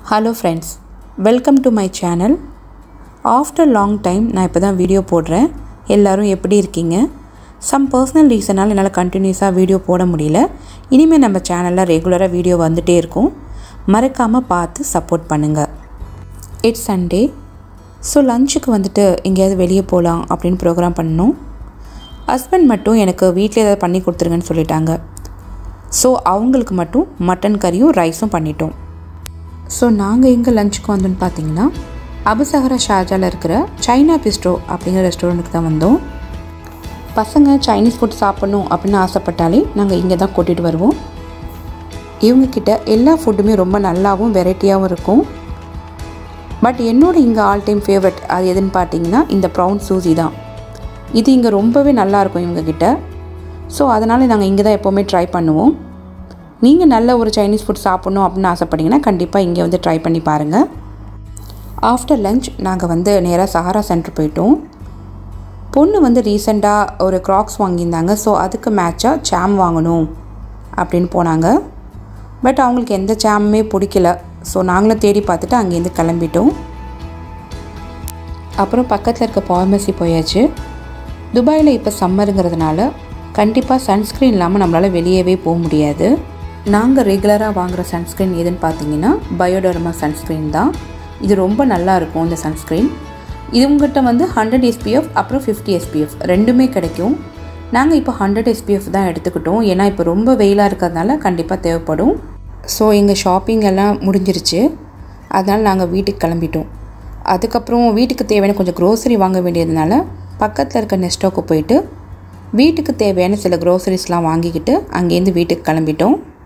hello friends welcome to my channel after long time நான் இப்போ தான் வீடியோ போடுறேன் எல்லோரும் எப்படி இருக்கீங்க சம் பர்சனல் ரீசனால் என்னால் கண்டினியூஸாக வீடியோ போட முடியல இனிமேல் நம்ம சேனலில் ரெகுலராக வீடியோ வந்துகிட்டே இருக்கும் மறக்காமல் பார்த்து சப்போர்ட் பண்ணுங்கள் இட்ஸ் சண்டே ஸோ லஞ்சுக்கு வந்துட்டு எங்கேயாவது வெளியே போகலாம் அப்படின்னு ப்ரோக்ராம் பண்ணோம் ஹஸ்பண்ட் மட்டும் எனக்கு வீட்டில் ஏதாவது பண்ணி கொடுத்துருங்கன்னு சொல்லிட்டாங்க ஸோ அவங்களுக்கு மட்டும் மட்டன் கறியும் ரைஸும் பண்ணிட்டோம் ஸோ நாங்கள் எங்கே லஞ்சுக்கு வந்தோம்னு பார்த்தீங்கன்னா அபுசஹரா ஷாஜாவில் இருக்கிற சைனா பிஸ்ட்ரோ அப்படிங்கிற ரெஸ்டாரண்ட்டுக்கு தான் வந்தோம் பசங்க சைனீஸ் ஃபுட் சாப்பிட்ணும் அப்படின்னு ஆசைப்பட்டாலே நாங்கள் இங்கே தான் கூட்டிகிட்டு வருவோம் இவங்கக்கிட்ட எல்லா ஃபுட்டுமே ரொம்ப நல்லாவும் வெரைட்டியாகவும் இருக்கும் பட் என்னோட இங்கே ஆல் டைம் ஃபேவரட் அது எதுன்னு பார்த்தீங்கன்னா இந்த ப்ரௌன் சூசி தான் இது இங்கே ரொம்பவே நல்லாயிருக்கும் இவங்கக்கிட்ட ஸோ அதனால் நாங்கள் இங்கே தான் எப்போவுமே ட்ரை பண்ணுவோம் நீங்கள் நல்ல ஒரு சைனீஸ் ஃபுட் சாப்பிட்ணும் அப்படின்னு ஆசைப்பட்டீங்கன்னா கண்டிப்பாக இங்கே வந்து ட்ரை பண்ணி பாருங்கள் ஆஃப்டர் லஞ்ச் நாங்கள் வந்து நேராக சஹாரா சென்டர் போயிட்டோம் பொண்ணு வந்து ரீசெண்டாக ஒரு க்ராக்ஸ் வாங்கியிருந்தாங்க ஸோ அதுக்கு மேட்சாக சாம் வாங்கணும் அப்படின்னு போனாங்க பட் அவங்களுக்கு எந்த சாமுமே பிடிக்கல ஸோ நாங்களும் தேடி பார்த்துட்டு அங்கேருந்து கிளம்பிட்டோம் அப்புறம் பக்கத்தில் இருக்க ஃபார்மசி போயாச்சு துபாயில் இப்போ சம்மருங்கிறதுனால கண்டிப்பாக சன்ஸ்க்ரீன் இல்லாமல் நம்மளால் வெளியவே போக முடியாது நாங்கள் ரெகுலராக வாங்குகிற சன்ஸ்க்ரீன் எதுன்னு பார்த்தீங்கன்னா பயோடர்மா சன்ஸ்க்ரீன் தான் இது ரொம்ப நல்லா இருக்கும் இந்த சன்ஸ்க்ரீன் இவங்ககிட்ட வந்து ஹண்ட்ரட் எஸ்பிஎஃப் அப்புறம் ஃபிஃப்டி எஸ்பிஎஃப் ரெண்டுமே கிடைக்கும் நாங்கள் இப்போ ஹண்ட்ரட் எஸ்பிஎஃப் தான் எடுத்துக்கிட்டோம் ஏன்னா இப்போ ரொம்ப வெயிலாக இருக்கிறதுனால கண்டிப்பாக தேவைப்படும் ஸோ எங்கள் ஷாப்பிங் எல்லாம் முடிஞ்சிருச்சு அதனால் நாங்கள் வீட்டுக்கு கிளம்பிட்டோம் அதுக்கப்புறம் வீட்டுக்கு தேவையான கொஞ்சம் க்ரோசரி வாங்க வேண்டியதுனால பக்கத்தில் இருக்க நெஸ்டோக்கு போயிட்டு வீட்டுக்கு தேவையான சில க்ரோசரிஸ்லாம் வாங்கிக்கிட்டு அங்கேருந்து வீட்டுக்கு கிளம்பிட்டோம்